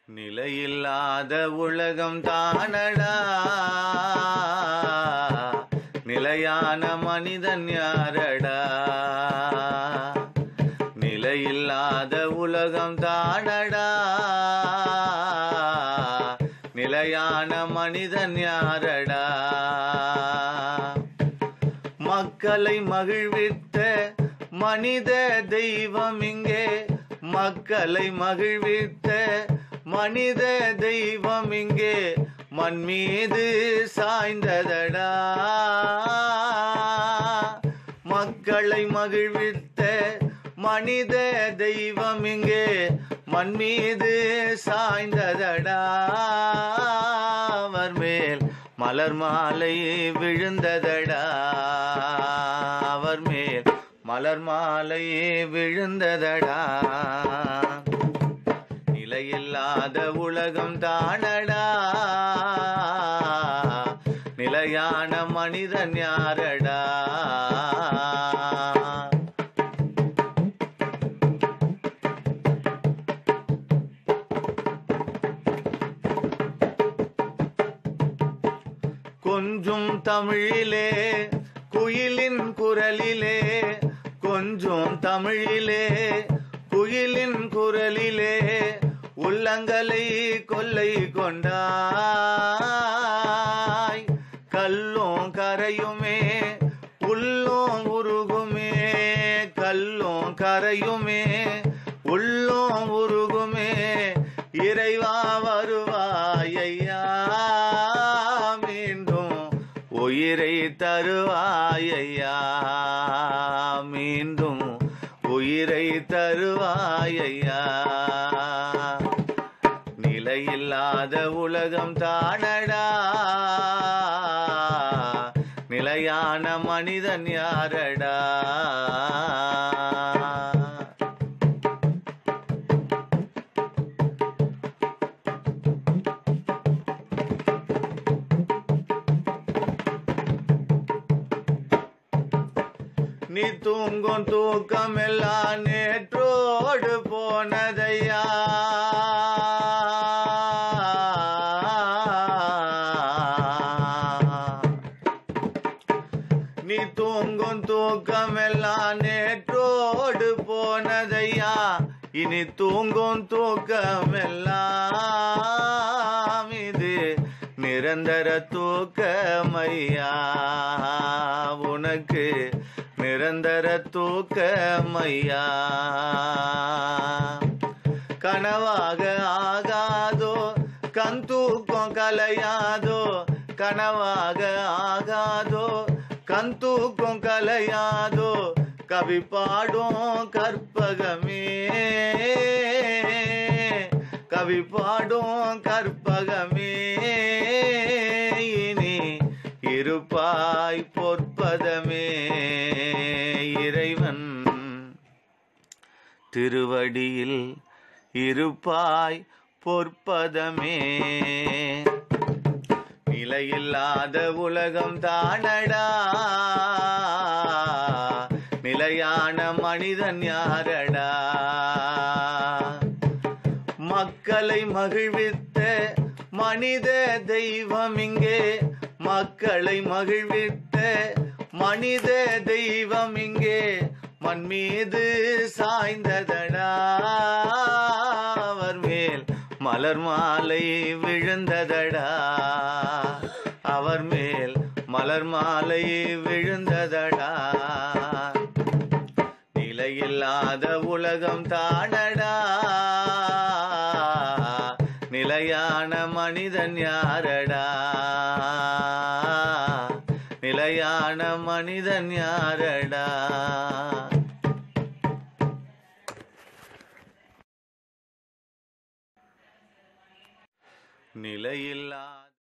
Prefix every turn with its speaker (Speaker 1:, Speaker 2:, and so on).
Speaker 1: நிலையில்லாத உலகம் தானடா நிலையான மனிதன் யாரடா நிலையில்லாத உலகம் தானடா நிலையான மனிதன் யாரடா மக்களை மகிழ்வித்த மனித தெய்வம் இங்கே மக்களை மகிழ்வித்த மனித தெய்வம் இங்கே மண் மீது சாய்ந்ததடா மக்களை மகிழ்வித்த மனித தெய்வம் இங்கே மண் மீது சாய்ந்ததடா அவர் மேல் மலர் மாலை விழுந்ததடா அவர் மேல் மலர் மாலை விழுந்ததடா நிலையில்லாத உலகம் தானடா நிலையான மனிதன் யாரடா கொஞ்சும் தமிழிலே குயிலின் குரலிலே கொஞ்சம் தமிழிலே குயிலின் குரலிலே உள்ளங்களை கொள்ளை கொண்டாய் கல்லும் கரையுமே உள்ளோம் உருகுமே கல்லும் கரையுமே உள்ளோம் உருகுமே இறைவா வருவாயையா மீண்டும் உயிரை தருவாயையா மீண்டும் உயிரை தருவாயையா நிலையில்லாத உலகம் தானடா நிலையான மனிதன் யாரடா நீ தூங்கும் தூக்கம் எல்லாம் நேற்றோடு போனதையா நீ தூங்கும் தூக்கம் எல்லாம் நேற்றோடு போனதையா இனி தூங்கும் தூக்கம் எல்லாம் இது நிரந்தர தூக்கமையா உனக்கு நிரந்தர தூக்கமையா கனவாக ஆகாதோ கண் தூக்கம் கலையாதோ கனவாக ஆகாதோ கண் தூக்கம் கலையாதோ கவி பாடும் கற்பகமே கவி பாடும் கற்பகமே இனி இருப்பாய் பொற்பதமே இறைவன் திருவடியில் இருப்பாய் பொற்பதமே நிலையில்லாத உலகம் தானடா நிலையான மனிதன் யாரடா மக்களை மகிழ்வித்த மனித தெய்வம் இங்கே மக்களை மகிழ்வித்த மனித தெய்வம் இங்கே மண் மீது சாய்ந்ததடா அவர் மேல் மலர் மாலை விழுந்ததடா அவர் மேல் மலர் மாலை விழுந்ததடா நிலையில்லாத உலகம் தானடா நிலையான மனிதன் யாரடா நிலையான மனிதன் யாரடா நிலையில்லா